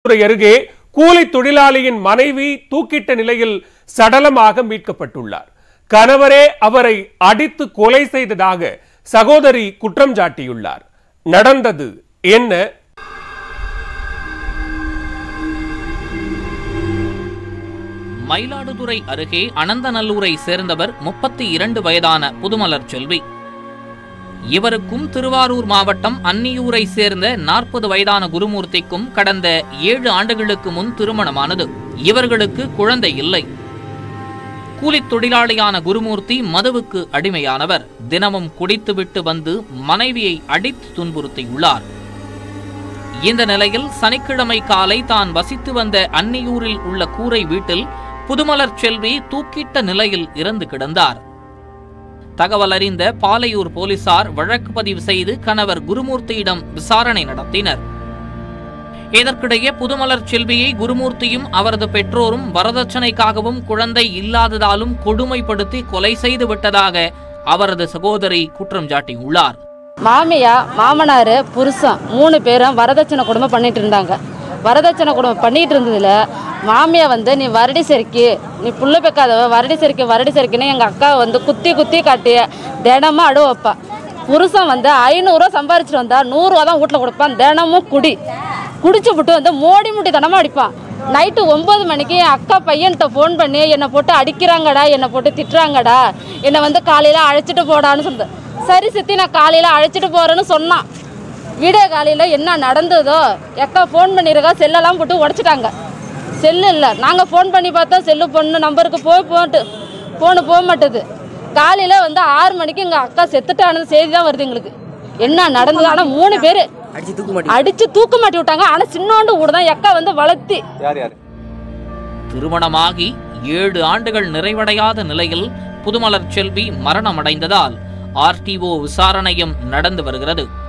துறை அருகே கூலி தொழிலாளியின் மனைவி தூக்கிட்ட நிலையில் சடலமாக மீட்கப்பட்டுள்ளார் கணவரே அவரை அடித்து கொலை செய்ததாக சகோதரி குற்றம் சாட்டியுள்ளார் நடந்தது என்ன மயிலாடுதுறை அருகே அனந்தநல்லூரை சேர்ந்தவர் முப்பத்தி இரண்டு வயதான புதுமலர் செல்வி இவருக்கும் திருவாரூர் மாவட்டம் அன்னியூரை சேர்ந்த நாற்பது வயதான குருமூர்த்திக்கும் கடந்த ஏழு ஆண்டுகளுக்கு முன் திருமணமானது இவர்களுக்கு குழந்தை இல்லை கூலித் தொழிலாளியான குருமூர்த்தி மதுவுக்கு அடிமையானவர் தினமும் குடித்துவிட்டு வந்து மனைவியை அடித்து துன்புறுத்தியுள்ளார் இந்த நிலையில் சனிக்கிழமை காலை தான் வசித்து வந்த அன்னியூரில் உள்ள கூரை வீட்டில் புதுமலர் செல்வி தூக்கிட்ட நிலையில் இறந்து கிடந்தார் தகவல் அறிந்த பாலையூர் போலீசார் வழக்கு பதிவு செய்து கணவர் குருமூர்த்தியிடம் விசாரணை நடத்தினர் இதற்கிடையே புதுமலர் செல்வியை குருமூர்த்தியும் அவரது பெற்றோரும் வரதட்சணைக்காகவும் குழந்தை இல்லாததாலும் கொடுமைப்படுத்தி கொலை செய்து விட்டதாக அவரது சகோதரி குற்றம் சாட்டியுள்ளார் மாமியா மாமனார் புருஷன் மூணு பேரும் வரதட்சணை குடும்பம் பண்ணிட்டு இருந்தாங்க வரதட்சணை குடும்பம் பண்ணிட்டு இருந்ததுல மாமியா வந்து நீ வரடி செருக்கி நீ புள்ள பெக்காதவ வரடி செருக்கி வரடி செருக்கின்னு எங்கள் அக்கா வந்து குத்தி குத்தி காட்டி தினமும் அடு வைப்பா புருஷன் வந்து ஐநூறுரூவா சம்பாரிச்சிட்டு வந்தா நூறுரூவா தான் வீட்டில் கொடுப்பான் தினமும் குடி குடிச்சு விட்டு வந்து மோடி முட்டி தனமாக அடிப்பான் நைட்டு ஒம்பது மணிக்கு என் அக்கா பையன்கிட்ட ஃபோன் பண்ணி என்னை போட்டு அடிக்கிறாங்கடா என்னை போட்டு திட்டுறாங்கடா என்னை வந்து காலையில் அழைச்சிட்டு போடான்னு சொன்னது சரி சித்தி நான் காலையில் அழைச்சிட்டு போகிறேன்னு சொன்னான் வீடியோ காலையில் என்ன நடந்ததோ எக்கா ஃபோன் பண்ணியிருக்கா செல்லெல்லாம் போட்டு உடச்சிட்டாங்க செல்லு இல்லை நாங்கள் ஃபோன் பண்ணி பார்த்தா செல்லு பொண்ணு நம்பருக்கு போய் போட்டு ஃபோனு போக மாட்டுது காலையில் வந்து ஆறு மணிக்கு எங்கள் அக்கா செத்துட்டானது செய்தி தான் வருது எங்களுக்கு என்ன நடந்தது ஆனால் மூணு பேர் அடிச்சு தூக்க மாட்டேன் அடிச்சு தூக்க மாட்டி விட்டாங்க ஆனா சின்னோண்டு ஊடு தான் எக்கா வந்து வளர்த்தி திருமணமாகி ஏழு ஆண்டுகள் நிறைவடையாத நிலையில் புதுமலர் செல்வி மரணமடைந்ததால் ஆர்டிஓ விசாரணையும் நடந்து வருகிறது